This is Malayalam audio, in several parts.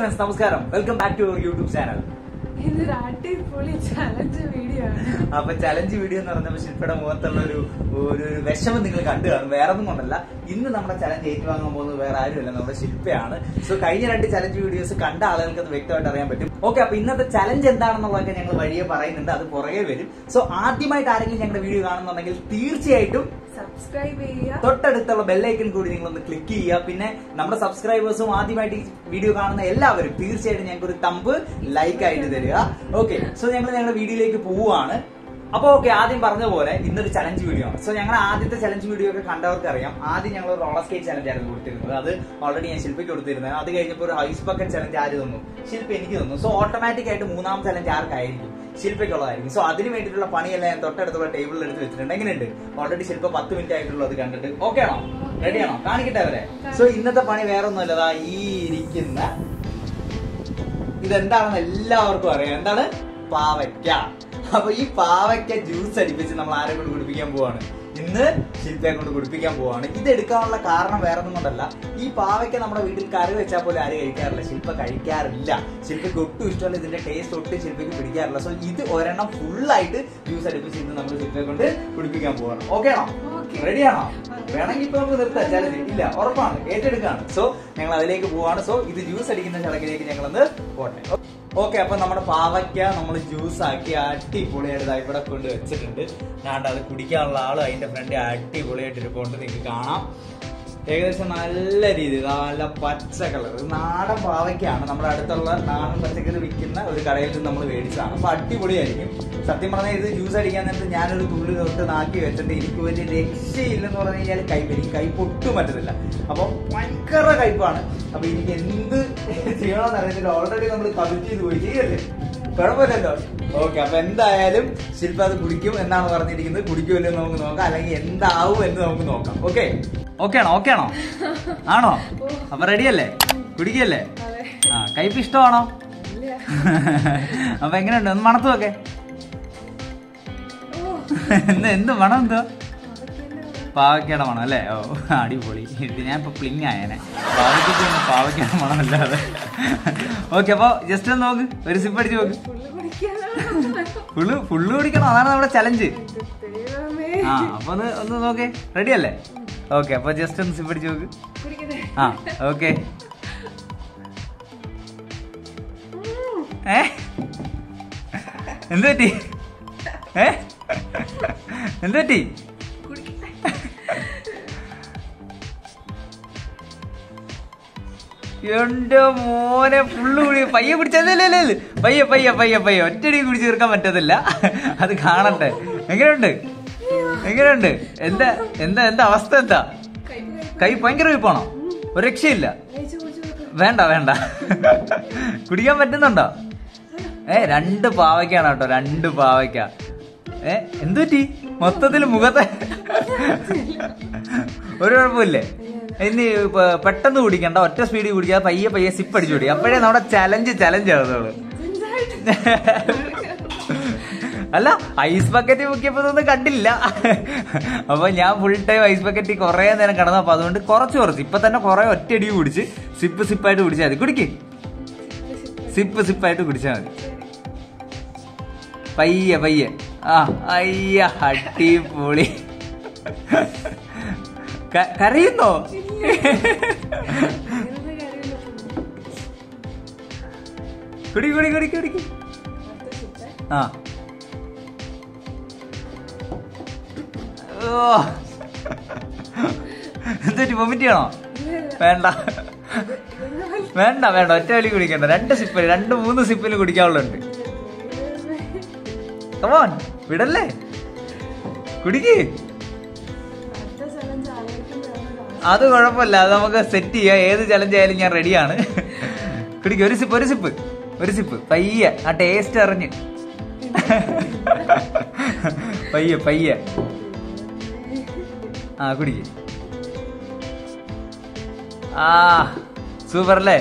ഫ്രണ്ട്സ് നമസ്കാരം welcome back to your YouTube channel ഇതൊരു അടിപൊളി ചലഞ്ച് വീഡിയോ ആണ് അപ്പൊ ചലഞ്ച് വീഡിയോ എന്ന് പറഞ്ഞപ്പോൾ ശില്പയുടെ മുഖത്തുള്ള ഒരു ഒരു ഒരു വിഷമം നിങ്ങൾ കണ്ടു കാണും വേറെ ഒന്നും കൊണ്ടല്ല ഇന്ന് നമ്മുടെ ചലഞ്ച് ഏറ്റുവാങ്ങാൻ പോകുന്നത് വേറെ ആരുമല്ല നമ്മുടെ ശില്പയാണ് സോ കഴിഞ്ഞ രണ്ട് ചലഞ്ച് വീഡിയോസ് കണ്ട ആളുകൾക്ക് അത് വ്യക്തമായിട്ട് അറിയാൻ പറ്റും ഓക്കെ അപ്പൊ ഇന്നത്തെ ചലഞ്ച് എന്താണെന്നുള്ളതൊക്കെ ഞങ്ങൾ വഴിയെ പറയുന്നുണ്ട് അത് പുറകെ വരും സോ ആദ്യമായിട്ട് ആരെങ്കിലും ഞങ്ങളുടെ വീഡിയോ കാണുന്നുണ്ടെങ്കിൽ തീർച്ചയായിട്ടും സബ്സ്ക്രൈബ് ചെയ്യുക തൊട്ടടുത്തുള്ള ബെല്ലൈക്കൺ കൂടി നിങ്ങൾ ഒന്ന് ക്ലിക്ക് ചെയ്യുക പിന്നെ നമ്മുടെ സബ്സ്ക്രൈബേഴ്സും ആദ്യമായിട്ട് ഈ വീഡിയോ കാണുന്ന എല്ലാവരും തീർച്ചയായിട്ടും ഞങ്ങൾക്ക് ഒരു തമ്പ് ലൈക്ക് ആയിട്ട് തരിക ഓക്കെ സോ ഞങ്ങൾ ഞങ്ങളുടെ വീഡിയോയിലേക്ക് പോവുകയാണ് അപ്പൊ ഓക്കെ ആദ്യം പറഞ്ഞ പോലെ ഇന്നൊരു ചലഞ്ച് വീഡിയോ ആണ് സോ ഞങ്ങളുടെ ആദ്യത്തെ ചലഞ്ച് വീഡിയോ ഒക്കെ കണ്ടവർക്ക് അറിയാം ആദ്യം ഞങ്ങൾ റോളർ സ്കേറ്റ് ചലഞ്ച് ആയിരുന്നു കൊടുത്തിരുന്നത് അത് ഓൾറെഡി ഞാൻ ശില്പയ്ക്ക് കൊടുത്തിരുന്നത് അത് കഴിഞ്ഞപ്പോൾ ഒരു ഹൈസ് ബക്കറ്റ് ചലഞ്ച് ആര് തന്നു ശില്പ എനിക്ക് തന്നു സോ ഓട്ടോമാറ്റിക് ആയിട്ട് മൂന്നാം ചലഞ്ച് ആർക്കായിരിക്കും ശില്പയ്ക്കുള്ളതായിരിക്കും സോ അതിന് വേണ്ടിയിട്ടുള്ള പണിയെല്ലാം ഞാൻ തൊട്ടടുത്തുള്ള ടേബിളിൽ എടുത്ത് വെച്ചിട്ടുണ്ട് എങ്ങനെയുണ്ട് ഓൾറെഡി ശില്പ പത്ത് മിനിറ്റ് ആയിട്ടുള്ളത് കണ്ടിട്ട് ഓക്കെ ആണോ റെഡി ആണോ കാണിക്കട്ടെ അവരെ സോ ഇന്നത്തെ പണി വേറെ ഒന്നുമല്ല ദാ ഈ ഇരിക്കുന്ന ഇതെന്താണെന്ന് എല്ലാവർക്കും അറിയാം എന്താണ് പാവയ്ക്ക അപ്പൊ ഈ പാവയ്ക്ക ജ്യൂസ് അടിപ്പിച്ച് നമ്മൾ ആരെ കൊണ്ട് കുടിപ്പിക്കാൻ പോവാണ് ഇന്ന് ശില്പയെ കൊണ്ട് കുടിപ്പിക്കാൻ പോവാണ് ഇത് എടുക്കാനുള്ള കാരണം വേറെ ഒന്നും കൊണ്ടല്ല ഈ പാവയ്ക്ക നമ്മുടെ വീട്ടിൽ കറി വെച്ചാൽ പോലും ആരും കഴിക്കാറില്ല ശില്പ കഴിക്കാറില്ല ശില്പയ്ക്ക് ഒട്ടും ഇഷ്ടമല്ല ഇതിന്റെ ടേസ്റ്റ് ഒട്ടും ശില്പയ്ക്ക് പിടിക്കാറില്ല സോ ഇത് ഒരെണ്ണം ഫുള്ളായിട്ട് ജ്യൂസ് അടിപ്പിച്ച് ഇന്ന് നമ്മൾ ശില്പയെ കൊണ്ട് കുടിപ്പിക്കാൻ പോവാണ് ഓക്കെ ആണോ Okay. റെഡിയാണോ വേണമെങ്കിൽ ഇപ്പൊ നമുക്ക് നിർത്താം ചലഞ്ച് ഇല്ല ഉറപ്പാണ് ഏറ്റെടുക്കാണ് സോ ഞങ്ങൾ അതിലേക്ക് പോവാണ് സോ ഇത് ജ്യൂസ് അടിക്കുന്ന ചടങ്ങിലേക്ക് ഞങ്ങളൊന്ന് പോട്ടെ ഓക്കെ അപ്പൊ നമ്മുടെ പാവയ്ക്ക നമ്മൾ ജ്യൂസ് ആക്കി അടിപൊളിയായിട്ട് ദാ ഇവിടെ കൊണ്ട് വെച്ചിട്ടുണ്ട് ഞാണ്ട് അത് കുടിക്കാനുള്ള ആളും അതിന്റെ ഫ്രണ്ട് അടിപൊളിയായിട്ട് ഇരിപ്പുണ്ട് നിങ്ങൾക്ക് കാണാം ഏകദേശം നല്ല രീതിയിൽ നല്ല പച്ച കളർ നാടൻ പാവയ്ക്കാണ് നമ്മുടെ അടുത്തുള്ള നാടൻ പച്ചക്കറി വിൽക്കുന്ന ഒരു കടയിൽ നിന്ന് നമ്മൾ മേടിച്ചതാണ് അപ്പൊ അടിപൊളിയായിരിക്കും സത്യം പറഞ്ഞാൽ ഇത് ജ്യൂസ് അടിക്കാൻ നേരത്ത് ഞാനൊരു തുള്ളി തൊട്ട് നാക്കി വെച്ചിട്ട് എനിക്ക് വലിയ രക്ഷയില്ലെന്ന് പറഞ്ഞു കഴിഞ്ഞാൽ കൈപ്പ് എനിക്ക് കൈപ്പ് ഒട്ടും പറ്റത്തില്ല അപ്പൊ ഭയങ്കര കയ്പാണ് അപ്പൊ എനിക്ക് എന്ത് ചെയ്യണമെന്ന് അറിയത്തില്ല ഓൾറെഡി നമ്മൾ കവിറ്റ് ചെയ്ത് പോയി ചെയ്യല്ലേ കുഴപ്പമില്ലല്ലോ ഓക്കെ അപ്പൊ എന്തായാലും ശില്പ അത് കുടിക്കും എന്നാണ് പറഞ്ഞിരിക്കുന്നത് കുടിക്കുമല്ലോ എന്ന് നമുക്ക് നോക്കാം അല്ലെങ്കിൽ എന്താവും എന്ന് നമുക്ക് നോക്കാം ഓക്കെ ഓക്കെ ആണോ ഓക്കെ ആണോ ആണോ അപ്പൊ റെഡിയല്ലേ കുടിക്കല്ലേ അതെ ആ കയ്പ് ഇഷ്ടമാണോ ഇല്ല അപ്പൊ എങ്ങനെയുണ്ട് ഒന്ന് മണത്തു നോക്കെ ഓ എന്ത് എന്ത് മണം എന്തോ അതൊക്കെ പാവയ്ക്കയുടെ മണം അല്ലേ ഓ അടിപൊളി ഇത് ഞാൻ ഇപ്പൊ പ്ലിങ് ആയേനെ പാവയ്ക്കൊക്കെ പാവയ്ക്കയുടെ മണമല്ലാതെ ഓക്കെ അപ്പൊ ജസ്റ്റ് ഒന്ന് നോക്ക് ഒരു സിപ്പ് അടിച്ച് നോക്ക് ഫുള്ള് കുടിക്കാനോ ഫുള്ള് ഫുള്ള് കുടിക്കണം അതാണ് നമ്മുടെ ചലഞ്ച് ദൈവമേ ആ അപ്പൊ ഒന്ന് ഒന്ന് നോക്കേ റെഡി അല്ലേ ഓക്കെ അപ്പൊ ജസ്റ്റ് ഒന്ന് സിപ്പ് അടിച്ച് നോക്ക് കുടിക്കട്ടെ ആ ഓക്കെ ഏ എന്ത് പറ്റി ഏ എന്ത് പറ്റി കുടിക്കട്ടെ എന്റെ മോനെ ഫുള്ള് കുടി പയ്യെ കുടിച്ചല്ലേ പയ്യെ പയ്യെ പയ്യെ പയ്യെ ഒറ്റടി കുടിച്ച് തീർക്കാൻ പറ്റത്തില്ല അത് കാണട്ടെ എങ്ങനെയുണ്ട് എങ്ങനെയുണ്ട് എന്താ എന്താ എന്താ അവസ്ഥ എന്താ കൈപ്പ് കൈപ്പ് കൈ ഭയങ്കര വിപ്പാണോ ഒരു രക്ഷയില്ല കഴിച്ചു കുടിച്ചു നോക്ക് വേണ്ട വേണ്ട കുടിക്കാൻ പറ്റുന്നുണ്ടോ ഏ രണ്ട് പാവയ്ക്കാണ് കേട്ടോ രണ്ട് പാവയ്ക്ക ഏ എന്തു പറ്റി മൊത്തത്തിൽ മുഖത്തെ ഒരു കുഴപ്പമില്ലേ ഇനി പ- പെട്ടെന്ന് കുടിക്കണ്ട ഒറ്റ സ്പീഡിൽ കുടിക്കാതെ പയ്യെ പയ്യെ സിപ്പ് അടിച്ചു കുടിക്കുക അപ്പോഴേ നമ്മുടെ ചലഞ്ച് ചലഞ്ച് ആകുന്നുള്ളൂ അല്ല ഐസ് ബക്കറ്റ് മുക്കിയപ്പോ ഇതൊന്നും കണ്ടില്ല അപ്പൊ ഞാൻ ഫുൾ ടൈം ഐസ് ബക്കറ്റ് കുറെ നേരം കിടന്നു അപ്പൊ അതുകൊണ്ട് കുറച്ച് കുറച്ച് ഇപ്പൊ തന്നെ കുറെ ഒറ്റയടി കുടിച്ച് സിപ്പ് സിപ്പായിട്ട് കുടിച്ചാൽ മതി കുടിക്ക് സിപ്പ് സിപ്പായിട്ട് കുടിച്ചാൽ മതി പയ്യെ പയ്യെ ആ അയ്യ അടിപൊളി ക- കരയുന്നോ അങ്ങനത്തെ കാര്യമില്ല കുടി കുടി കുടി കുടിക്ക് അടുത്ത ചിട്ട ആ ഓ എന്തൊരു വൊമിറ്റ് ചെയ്യണോ ഇല്ല ഇല്ല വേണ്ട ഇതൊന്നും വലിയ വേണ്ട വേണ്ട ഒറ്റ വലി കുടിക്കണ്ട രണ്ട് സിപ്പിൽ രണ്ട് മൂന്ന് സിപ്പിൽ കുടിക്കാനുള്ളുണ്ട് ദൈവമേ. കമോൺ വിടല്ലേ കുടിക്ക് അടുത്ത ചലഞ്ച് ആലോചിക്കുമ്പോഴാണ് അത് കുഴപ്പമില്ല അത് നമുക്ക് സെറ്റ് ചെയ്യാം ഏത് ചലഞ്ച് ആയാലും ഞാൻ റെഡിയാണ് കുടിക്ക് ഒരു സിപ്പ് ഒരു സിപ്പ് ഒരു സിപ്പ് പയ്യെ ആ ടേസ്റ്റ് അറിഞ്ഞ് പയ്യെ പയ്യെ ആ കുടിക്ക് ആ സൂപ്പർ അല്ലേ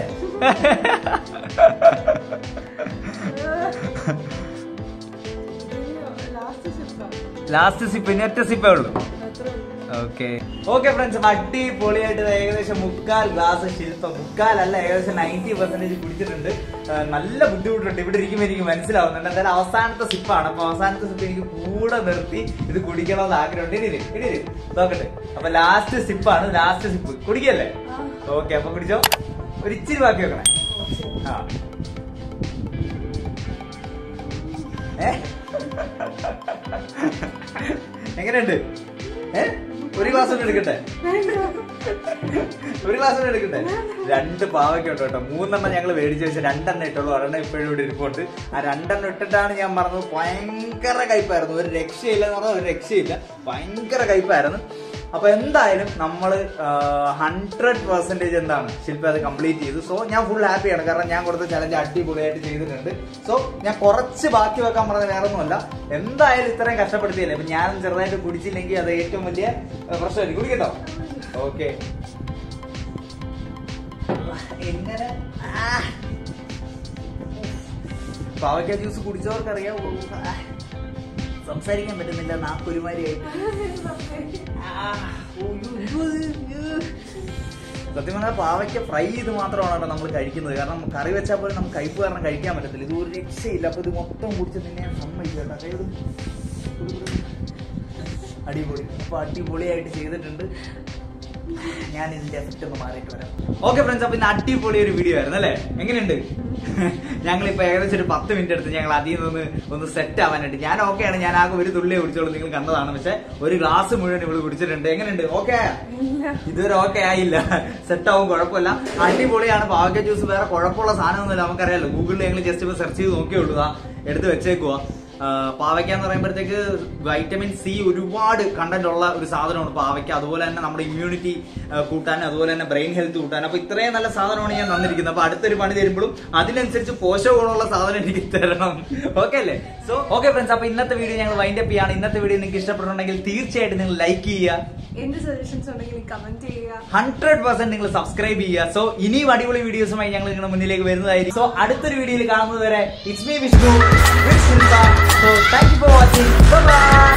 ലാസ്റ്റ് സിപ്പ ലാസ്റ്റ് സിപ്പ് ഇനി ഒറ്റ സിപ്പേ ഉള്ളൂ അത്രേ ഉള്ളൂ ഓക്കെ ഓക്കെ ഫ്രണ്ട്സ് അടിപൊളിയായിട്ട് ഇത് ഏകദേശം മുക്കാൽ ഗ്ലാസ് ശില്പം മുക്കാലല്ല ഏകദേശം നയൻറ്റി പെർസെന്റേജ് കുടിച്ചിട്ടുണ്ട് ആ, നല്ല ബുദ്ധിമുട്ടുണ്ട് ഇവിടെ ഇരിക്കുമ്പോൾ എനിക്ക് മനസ്സിലാവുന്നുണ്ട് എന്തായാലും അവസാനത്തെ സിപ്പാണ് അപ്പൊ അവസാനത്തെ സിപ്പ് എനിക്ക് കൂടെ നിർത്തി ഇത് കുടിക്കണമെന്ന് ആഗ്രഹമുണ്ട് ഇടിയില് ഇടിയില് നോക്കട്ടെ അപ്പൊ ലാസ്റ്റ് സിപ്പാണ് ലാസ്റ്റ് സിപ്പ് കുടിക്കല്ലേ ഓക്കെ അപ്പൊ കുടിച്ചോ ഒരു ഇച്ചിരി ബാക്കി വെക്കണേ ആ ഏ എങ്ങനെയുണ്ട് ഏ ഒരു ഗ്ലാസ് കൊണ്ട് എടുക്കട്ടെ ഒരു ഗ്ലാസ് കൊണ്ട് എടുക്കട്ടെ രണ്ട് പാവയ്ക്ക് ഉണ്ട് കേട്ടോ മൂന്നെണ്ണം ഞങ്ങൾ മേടിച്ച് വെച്ച് രണ്ടെണ്ണം ഇട്ടുള്ളൂ ഒരെണ്ണം ഇപ്പോഴും ഇവിടെ ഇരിപ്പുണ്ട് ആ രണ്ടെണ്ണം ഇട്ടിട്ടാണ് ഞാൻ പറഞ്ഞത് ഭയങ്കര കയ്പായിരുന്നു ഒരു രക്ഷയില്ല എന്ന് പറഞ്ഞാൽ ഒരു രക്ഷയില്ല ഭയങ്കര കയ്പായിരുന്നു അപ്പൊ എന്തായാലും നമ്മൾ ഹൺഡ്രഡ് പെർസെന്റേജ് എന്താണ് ശില്പ അത് കംപ്ലീറ്റ് ചെയ്തു സോ ഞാൻ ഫുൾ ഹാപ്പിയാണ് കാരണം ഞാൻ കൊടുത്ത ചലഞ്ച് അടിപൊളിയായിട്ട് ചെയ്തിട്ടുണ്ട് സോ ഞാൻ കുറച്ച് ബാക്കി വെക്കാൻ പറഞ്ഞത് വേറെ ഒന്നുമല്ല എന്തായാലും ഇത്രയും കഷ്ടപ്പെടുത്തിയല്ലേ അപ്പൊ ഞാൻ ചെറുതായിട്ട് കുടിച്ചില്ലെങ്കിൽ അത് ഏറ്റവും വലിയ ഏഹ്, പ്രശ്നമായിരിക്കും കുടിക്കട്ടോ ഓക്കെ എങ്ങനെ ആ. പാവയ്ക്ക ജ്യൂസ് കുടിച്ചവർക്കറിയാം ഓ, ആ. സംസാരിക്കാൻ പറ്റുന്നില്ല നാക്കൊരുമാരിയായിട്ട് ആ, ഓ, യ്യോ, യ്യോ, യ്യോ. സത്യം പറഞ്ഞാൽ പാവയ്ക്ക ഫ്രൈ ചെയ്ത് മാത്രമാണ് കേട്ടോ നമ്മൾ കഴിക്കുന്നത് കാരണം കറി വെച്ചാൽ പോലും നമുക്ക് കയ്പ് കാരണം കഴിക്കാൻ പറ്റത്തില്ല ഇത് ഒരു രക്ഷയില്ല അപ്പൊ ഇത് മൊത്തം കുടിച്ച് നിന്നെ ഞാൻ സമ്മതിച്ചു കേട്ടോ അതായത് അടിപൊളി അപ്പൊ അടിപൊളിയായിട്ട് ചെയ്തിട്ടുണ്ട് ഞാൻ ഇതിന്റെ എഫക്റ്റ് ഒന്ന് മാറിയിട്ട് വരാം ഓക്കെ ഫ്രണ്ട്സ് അപ്പൊ ഇന്ന് അടിപൊളി ഒരു വീഡിയോ ആയിരുന്നു അല്ലേ എങ്ങനെയുണ്ട് ഞങ്ങൾ ഇപ്പൊ ഏകദേശം ഒരു പത്ത് മിനിറ്റ് എടുത്ത് ഞങ്ങൾ അതിൽ നിന്ന് ഒന്ന് സെറ്റ് ആവാനായിട്ട് ഞാൻ ഓക്കെയാണ് ഞാൻ ആകെ ഒരു തുള്ളിയെ കുടിച്ചോളൂ നിങ്ങൾ കണ്ടതാണ് പക്ഷെ ഒരു ഗ്ലാസ് മുഴുവൻ ഇവള് കുടിച്ചിട്ടുണ്ട് എങ്ങനെയുണ്ട് ഓക്കെ ഇതുവരെ ഓക്കെ ആയില്ല സെറ്റ് ആവും കുഴപ്പമില്ല അടിപൊളിയാണ് പാവക്ക ജ്യൂസ് വേറെ കുഴപ്പമുള്ള സാധനമൊന്നുമില്ല നമുക്കറിയാലോ ഗൂഗിളിൽ ഞങ്ങൾ ജസ്റ്റ് ഇപ്പൊ സെർച്ച് ചെയ്ത് നോക്കിയുള്ളൂ ദാ എടുത്ത് വെച്ചേക്കുവാ ആ, പാവയ്ക്ക എന്ന് പറയുമ്പോഴത്തേക്ക് വൈറ്റമിൻ സി ഒരുപാട് കണ്ടന്റ് ഉള്ള ഒരു സാധനമാണ് പാവയ്ക്ക അതുപോലെ തന്നെ നമ്മുടെ ഇമ്മ്യൂണിറ്റി കൂട്ടാൻ അതുപോലെ തന്നെ ബ്രെയിൻ ഹെൽത്ത് കൂട്ടാൻ അപ്പൊ ഇത്രയും നല്ല സാധനമാണ് ഞാൻ തന്നിരിക്കുന്നത് അപ്പൊ അടുത്തൊരു പണി തരുമ്പോഴും അതിനനുസരിച്ച് പോഷക ഗുണമുള്ള സാധനം എനിക്ക് തരണം ഓക്കെ അല്ലേ സോ ഓക്കെ ഫ്രണ്ട്സ് അപ്പൊ ഇന്നത്തെ വീഡിയോ ഞങ്ങൾ വൈൻഡ് അപ്പ് ചെയ്യാണ് ഇന്നത്തെ വീഡിയോ നിങ്ങൾക്ക് ഇഷ്ടപ്പെട്ടുണ്ടെങ്കിൽ തീർച്ചയായിട്ടും നിങ്ങൾ ലൈക്ക് ചെയ്യുക എന്ത് സജഷൻസ് ഉണ്ടെങ്കിൽ കമന്റ് ചെയ്യുക ഹൺഡ്രഡ് പെർസെന്റ് നിങ്ങൾ സബ്സ്ക്രൈബ് ചെയ്യുക സോ ഇനിയും അടിപൊളി വീഡിയോസുമായി ഞങ്ങൾ നിങ്ങളുടെ മുന്നിലേക്ക് വരുന്നതായിരിക്കും സോ അടുത്തൊരു വീഡിയോയിൽ കാണുന്നത് വരെ it's me Vishnu so thank you for watching by